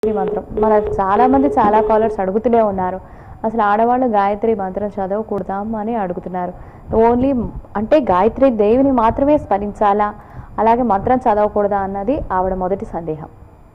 గాయత్రి మంత్రం మన చాలా మంది చాలా కాలర్స్ అడుగుతూనే ఉన్నారు అసలు ఆడవాళ్ళు గాయత్రి మంత్రం చదవకూడదాం అని అడుగుతున్నారు ఓన్లీ అంటే గాయత్రి దేవిని మాత్రమే స్మరించాలా అలాగే మంత్రం చదవకూడదా అన్నది ఆవిడ మొదటి సందేహం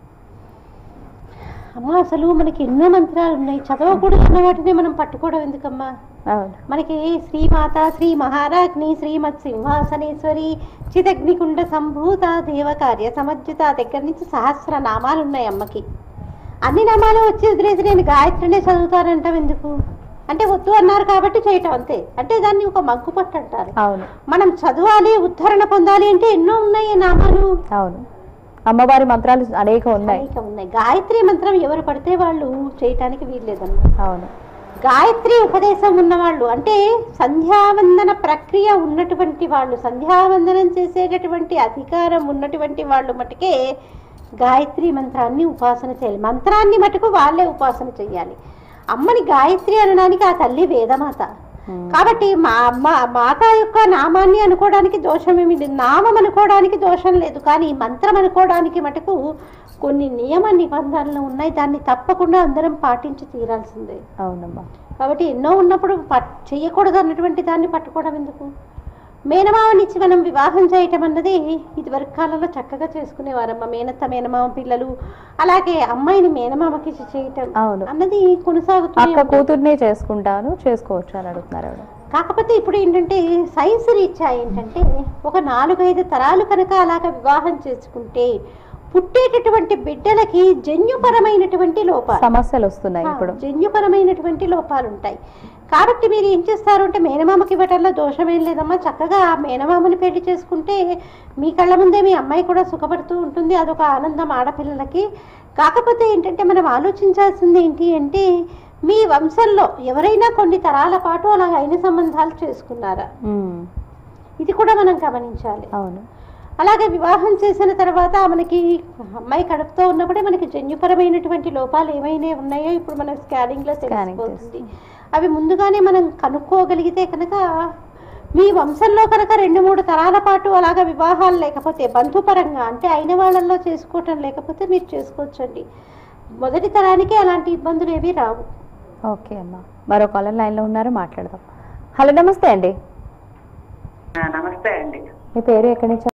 అమ్మ అసలు మనకి ఎన్నో మంత్రాలు ఉన్నాయి చదవకూడదన్న వాటిని మనం పట్టుకోవడం ఎందుకమ్మా అవును మనకి శ్రీమాత శ్రీ మహారాజ్ని శ్రీమత్ సింహాసనేశ్వరి చిదగ్నికుండ సంభూత దేవకార్య సమజ్జిత దగ్గర నుంచి సహస్ర నామాలు ఉన్నాయి అమ్మకి అన్ని నామాలు వచ్చి వదిలేసి నేను గాయత్రినే చదువుతానంటాం ఎందుకు అంటే వద్దు అన్నారు కాబట్టి చేయటం అంతే అంటే దాన్ని ఒక మగ్గు పట్టు అంటారు అవును మనం చదవాలి ఉద్ధరణ పొందాలి అంటే ఎన్నో ఉన్నాయి నామాలు అవును అమ్మవారి మంత్రాలు అనేక ఉన్నాయి అనేక ఉన్నాయి గాయత్రి మంత్రం ఎవరు పడితే వాళ్ళు చేయటానికి వీల్లేదన్నమాట అవును గాయత్రి ఉపదేశం ఉన్నవాళ్ళు అంటే సంధ్యావందన ప్రక్రియ ఉన్నటువంటి వాళ్ళు సంధ్యావందనం చేసేటటువంటి అధికారం ఉన్నటువంటి వాళ్ళు మటుకే గాయత్రి మంత్రాన్ని ఉపాసన చేయాలి మంత్రాన్ని మటుకు వాళ్ళే ఉపాసన చేయాలి అమ్మని గాయత్రి అనడానికి ఆ తల్లి వేదమాత ఉమ్. కాబట్టి మా అమ్మ మాత యొక్క నామాన్ని అనుకోవడానికి దోషం ఏమి లేదు నామం అనుకోవడానికి దోషం లేదు కానీ మంత్రం అనుకోవడానికి మటుకు కొన్ని నియమ నిబంధనలు ఉన్నాయి దాన్ని తప్పకుండా అందరం పాటించి తీరాల్సిందే అవునమ్మా కాబట్టి ఎన్నో ఉన్నప్పుడు పట్ చేయకూడదు అన్నటువంటి దాన్ని పట్టుకోవడం ఎందుకు మేనమామనిచ్చి మనం వివాహం చేయటం అన్నది ఇదివరకు కాలంలో చక్కగా చేసుకునేవారమ్మ మేనత్త మేనమామ పిల్లలు అలాగే అమ్మాయిని మేనమామకి ఇచ్చి చేయటం అవును అన్నది కొనసాగుతూనే అక్క ఉంది. కూతుర్నే చేసుకుంటాను చేసుకోవచ్చు అని అడుగుతున్నారు ఆవిడ కాకపోతే ఇప్పుడు ఏంటంటే సైన్స్ రీత్యా ఏంటంటే ఒక నాలుగైదు తరాలు కనుక అలాగ వివాహం చేసుకుంటే పుట్టేటటువంటి బిడ్డలకి జన్యుపరమైనటువంటి లోపాలు సమస్యలు వస్తున్నాయి ఇప్పుడు ఆ, జన్యుపరమైనటువంటి లోపాలు ఉంటాయి కాబట్టి మీరు ఏం చేస్తారు అంటే మేనమామకి ఇవ్వటంలో దోషమేం లేదమ్మా చక్కగా ఆ మేనమామని పెళ్లి చేసుకుంటే మీ కళ్ళ ముందే మీ అమ్మాయి కూడా సుఖపడుతూ ఉంటుంది అదొక ఆనందం ఆడపిల్లలకి కాకపోతే ఏంటంటే మనం ఆలోచించాల్సింది ఏంటి అంటే మీ వంశంలో ఎవరైనా కొన్ని తరాల పాటు అలా అయిన సంబంధాలు చేసుకున్నారా ఉమ్. ఇది కూడా మనం గమనించాలి అవును అలాగే వివాహం చేసిన తర్వాత మనకి అమ్మాయి కడుపుతో ఉన్నప్పుడే మనకి జన్యుపరమైనటువంటి లోపాలు ఏమైనా ఉన్నాయో ఇప్పుడు మన స్కానింగ్ లో Scanning తెలిసిపోతుంది అవి ముందుగానే మనం కనుక్కోగలిగితే కనుక మీ వంశంలో కనుక రెండు మూడు తరాల పాటు అలాగ వివాహాలు లేకపోతే బంధుపరంగా అంటే అయిన వాళ్ళల్లో చేసుకోవటం లేకపోతే మీరు చేసుకోవచ్చండి మొదటి తరానికి అలాంటి ఇబ్బందులు ఏవి రావు ఓకే అమ్మా మరో కాలర్ లైన్లో ఉన్నారు మాట్లాడదాం హలో నమస్తే అండి ఆ, నమస్తే అండి మీ పేరు ఎక్కడి నుంచి